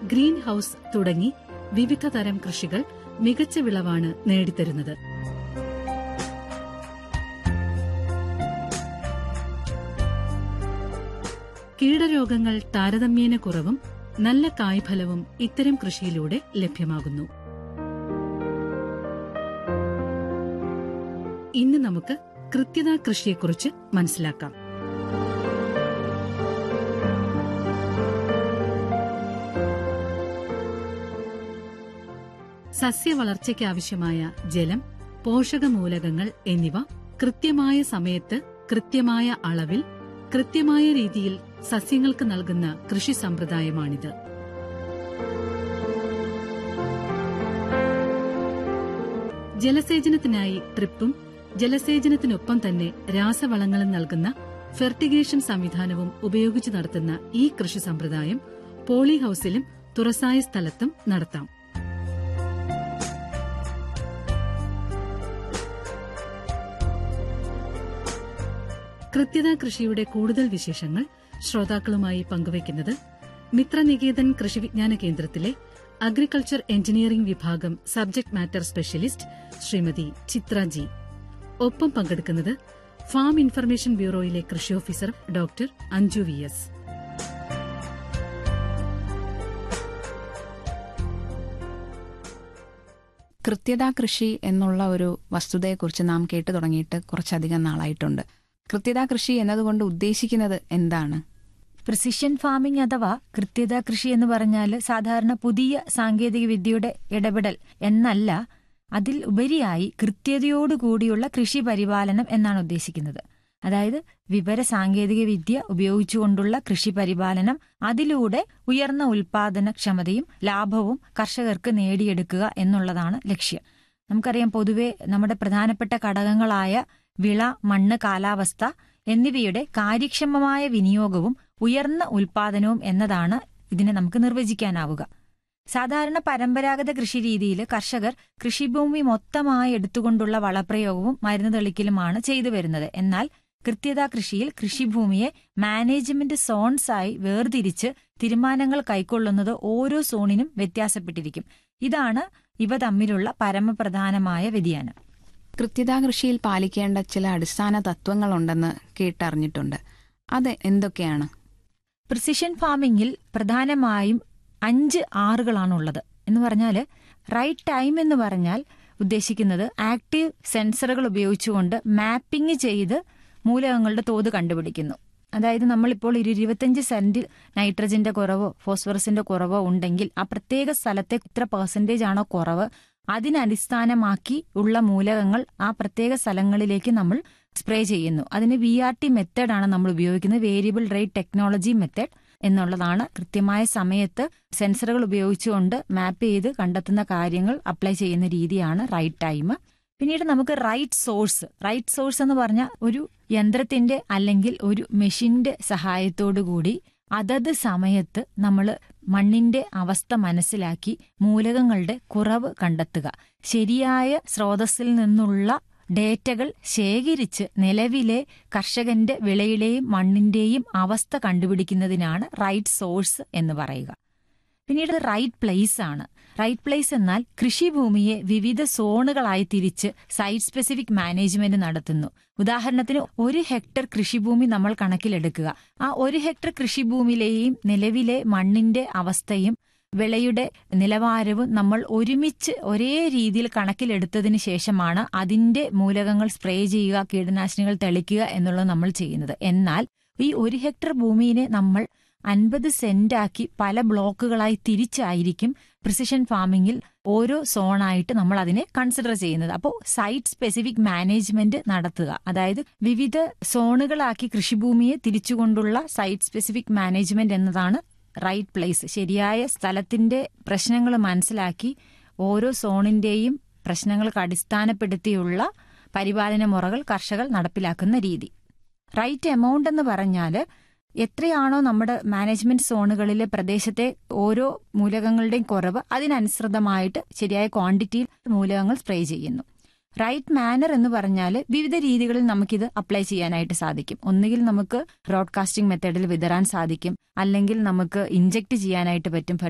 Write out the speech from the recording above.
green house തുടങ്ങി വിവിധ തരം കൃഷികൾ മികച്ച വിളവാണ് നേടിത്തരുന്നത് കീടരോഗങ്ങൾ താരതമ്യേന കുറവും നല്ല കായ്ഫലവും ഇത്തരം കൃഷിയിലൂടെ ലഭ്യമാകുന്നു ഇന്ന് നമുക്ക് കൃത്യത കൃഷിയെക്കുറിച്ച് മനസ്സിലാക്കാം സസ്യവളർച്ചയ്ക്കാവശ്യമായ ജലം പോഷകമൂലകങ്ങൾ എന്നിവ കൃത്യമായ സമയത്ത് കൃത്യമായ അളവിൽ കൃത്യമായ രീതിയിൽ സസ്യങ്ങൾക്ക് നൽകുന്ന കൃഷി സമ്പ്രദായമാണിത് ജലസേചനത്തിനായി ട്രിപ്പും ജലസേചനത്തിനൊപ്പം തന്നെ രാസവളങ്ങളും നൽകുന്ന ഫെർട്ടിഗേഷൻ സംവിധാനവും ഉപയോഗിച്ച് നടത്തുന്ന ഈ കൃഷി സമ്പ്രദായം പോളി ഹൌസിലും തുറസായ സ്ഥലത്തും നടത്താം കൃത്യത കൃഷിയുടെ കൂടുതൽ വിശേഷങ്ങൾ ശ്രോതാക്കളുമായി പങ്കുവയ്ക്കുന്നത് മിത്രനികേതൻ കൃഷി വിജ്ഞാന കേന്ദ്രത്തിലെ അഗ്രികൾച്ചർ എഞ്ചിനീയറിംഗ് വിഭാഗം subject matter specialist Shrimati Chitra ji ഒപ്പം പങ്കെടുക്കുന്നത് ഫാം ഇൻഫർമേഷൻ ബ്യൂറോയിലെ കൃഷി officer doctor Anju V S കൃത്യതാ കൃഷി എന്നുള്ള ഒരു വസ്തുതയെക്കുറിച്ച് നാം കേട്ടു തുടങ്ങിയിട്ട് കുറച്ചധികം നാളായിട്ടുണ്ട് കൃത്യതാ കൃഷി എന്നതുകൊണ്ട് ഉദ്ദേശിക്കുന്നത് എന്താണ് പ്രിസിഷൻ ഫാമിംഗ് അഥവാ കൃത്യത കൃഷി എന്ന് പറഞ്ഞാൽ സാധാരണ പുതിയ സാങ്കേതിക വിദ്യയുടെ ഇടപെടൽ എന്നല്ല അതിൽ ഉപരിയായി കൃത്യതയോടുകൂടിയുള്ള കൃഷി പരിപാലനം എന്നാണ് ഉദ്ദേശിക്കുന്നത് അതായത് വിവര സാങ്കേതിക വിദ്യ ഉപയോഗിച്ചുകൊണ്ടുള്ള കൃഷി പരിപാലനം അതിലൂടെ ഉയർന്ന ഉൽപാദനക്ഷമതയും ലാഭവും കർഷകർക്ക് നേടിയെടുക്കുക എന്നുള്ളതാണ് ലക്ഷ്യം നമുക്കറിയാം പൊതുവെ നമ്മുടെ പ്രധാനപ്പെട്ട ഘടകങ്ങളായ വിള മണ്ണ് കാലാവസ്ഥ എന്നിവയുടെ കാര്യക്ഷമമായ വിനിയോഗവും ഉയർന്ന ഉൽപാദനവും എന്നതാണ് ഇതിനെ നമുക്ക് നിർവചിക്കാനാവുക സാധാരണ പരമ്പരാഗത കൃഷി രീതിയിൽ കർഷകർ കൃഷിഭൂമി മൊത്തമായി എടുത്തുകൊണ്ടുള്ള വളപ്രയോഗവും മരുന്ന് തെളിക്കലുമാണ് ചെയ്തു വരുന്നത് എന്നാൽ കൃത്യതാ കൃഷിയിൽ കൃഷിഭൂമിയെ മാനേജ്മെന്റ് സോൺസ് ആയി വേർതിരിച്ച് തീരുമാനങ്ങൾ കൈക്കൊള്ളുന്നത് ഓരോ സോണിനും വ്യത്യാസപ്പെട്ടിരിക്കും ഇതാണ് ഇവ തമ്മിലുള്ള പരമപ്രധാനമായ വ്യതിയാനം കൃത്യതാ കൃഷിയിൽ പാലിക്കേണ്ട ചില അടിസ്ഥാന തത്വങ്ങളുണ്ടെന്ന് കേട്ടറിഞ്ഞിട്ടുണ്ട് അത് എന്തൊക്കെയാണ് പ്രിസിഷൻ ഫാമിംഗിൽ പ്രധാനമായും അഞ്ച് ആറുകളാണുള്ളത് എന്ന് പറഞ്ഞാൽ റൈറ്റ് ടൈം എന്ന് പറഞ്ഞാൽ ഉദ്ദേശിക്കുന്നത് ആക്റ്റീവ് സെൻസറുകൾ ഉപയോഗിച്ചുകൊണ്ട് മാപ്പിംഗ് ചെയ്ത് മൂലകങ്ങളുടെ തോത് കണ്ടുപിടിക്കുന്നു അതായത് നമ്മളിപ്പോൾ ഒരു ഇരുപത്തഞ്ച് സെന്റ് നൈട്രജന്റെ കുറവോ ഫോസ്ഫറസിന്റെ കുറവോ ഉണ്ടെങ്കിൽ ആ പ്രത്യേക സ്ഥലത്തെ ഇത്ര പെർസെന്റേജ് ആണോ കുറവ് അതിനടിസ്ഥാനമാക്കി ഉള്ള മൂലകങ്ങൾ ആ പ്രത്യേക സ്ഥലങ്ങളിലേക്ക് നമ്മൾ സ്പ്രേ ചെയ്യുന്നു അതിന് വി ആർ ടി മെത്തേഡ് ആണ് നമ്മൾ ഉപയോഗിക്കുന്നത് വേരിയബിൾ റേറ്റ് ടെക്നോളജി മെത്തേഡ് എന്നുള്ളതാണ് കൃത്യമായ സമയത്ത് സെൻസറുകൾ ഉപയോഗിച്ചുകൊണ്ട് മാപ്പ് ചെയ്ത് കണ്ടെത്തുന്ന കാര്യങ്ങൾ അപ്ലൈ ചെയ്യുന്ന രീതിയാണ് റൈറ്റ് ടൈം പിന്നീട് നമുക്ക് റൈറ്റ് സോഴ്സ് റൈറ്റ് സോഴ്സ് എന്ന് പറഞ്ഞാൽ ഒരു യന്ത്രത്തിന്റെ അല്ലെങ്കിൽ ഒരു മെഷീന്റെ സഹായത്തോടു കൂടി അതത് സമയത്ത് നമ്മൾ മണ്ണിന്റെ അവസ്ഥ മനസ്സിലാക്കി മൂലകങ്ങളുടെ കുറവ് കണ്ടെത്തുക ശരിയായ സ്രോതസ്സിൽ നിന്നുള്ള ഡേറ്റകൾ ശേഖരിച്ച് നിലവിലെ കർഷകന്റെ വിളയുടെയും മണ്ണിന്റെയും അവസ്ഥ കണ്ടുപിടിക്കുന്നതിനാണ് റൈറ്റ് സോഴ്സ് എന്ന് പറയുക പിന്നീട് റൈറ്റ് പ്ലേസ് ആണ് റൈറ്റ് പ്ലേസ് എന്നാൽ കൃഷിഭൂമിയെ വിവിധ സോണുകളായി തിരിച്ച് സൈറ്റ് സ്പെസിഫിക് മാനേജ്മെന്റ് നടത്തുന്നു ഉദാഹരണത്തിന് ഒരു ഹെക്ടർ കൃഷിഭൂമി നമ്മൾ കണക്കിലെടുക്കുക ആ ഒരു ഹെക്ടർ കൃഷിഭൂമിയിലെയും നിലവിലെ മണ്ണിന്റെ അവസ്ഥയും വിളയുടെ നിലവാരവും നമ്മൾ ഒരുമിച്ച് ഒരേ രീതിയിൽ കണക്കിലെടുത്തതിന് ശേഷമാണ് അതിന്റെ മൂലകങ്ങൾ സ്പ്രേ ചെയ്യുക കീടനാശിനികൾ തെളിക്കുക എന്നുള്ളത് നമ്മൾ ചെയ്യുന്നത് എന്നാൽ ഈ ഒരു ഹെക്ടർ ഭൂമിയെ നമ്മൾ അൻപത് സെന്റാക്കി പല ബ്ലോക്കുകളായി തിരിച്ചായിരിക്കും പ്രിസിഷൻ ഫാമിംഗിൽ ഓരോ സോണായിട്ട് നമ്മൾ അതിനെ കൺസിഡർ ചെയ്യുന്നത് അപ്പോൾ സൈറ്റ് സ്പെസിഫിക് മാനേജ്മെന്റ് നടത്തുക അതായത് വിവിധ സോണുകളാക്കി കൃഷിഭൂമിയെ തിരിച്ചുകൊണ്ടുള്ള സൈറ്റ് സ്പെസിഫിക് മാനേജ്മെന്റ് എന്നതാണ് റൈറ്റ് പ്ലേസ് ശരിയായ സ്ഥലത്തിന്റെ പ്രശ്നങ്ങൾ മനസ്സിലാക്കി ഓരോ സോണിന്റെയും പ്രശ്നങ്ങൾക്ക് അടിസ്ഥാനപ്പെടുത്തിയുള്ള പരിപാലന മുറകൾ കർഷകർ നടപ്പിലാക്കുന്ന രീതി റൈറ്റ് എമൗണ്ട് എന്ന് പറഞ്ഞാൽ എത്രയാണോ നമ്മുടെ മാനേജ്മെന്റ് സോണുകളിലെ പ്രദേശത്തെ ഓരോ മൂലകങ്ങളുടെയും കുറവ് അതിനനുസൃതമായിട്ട് ശരിയായ ക്വാണ്ടിറ്റിയിൽ മൂലകങ്ങൾ സ്പ്രേ ചെയ്യുന്നു റൈറ്റ് മാനർ എന്ന് പറഞ്ഞാൽ വിവിധ രീതികളിൽ നമുക്കിത് അപ്ലൈ ചെയ്യാനായിട്ട് സാധിക്കും ഒന്നുകിൽ നമുക്ക് ബ്രോഡ്കാസ്റ്റിംഗ് മെത്തേഡിൽ വിതരാൻ സാധിക്കും അല്ലെങ്കിൽ നമുക്ക് ഇഞ്ചക്ട് ചെയ്യാനായിട്ട് പറ്റും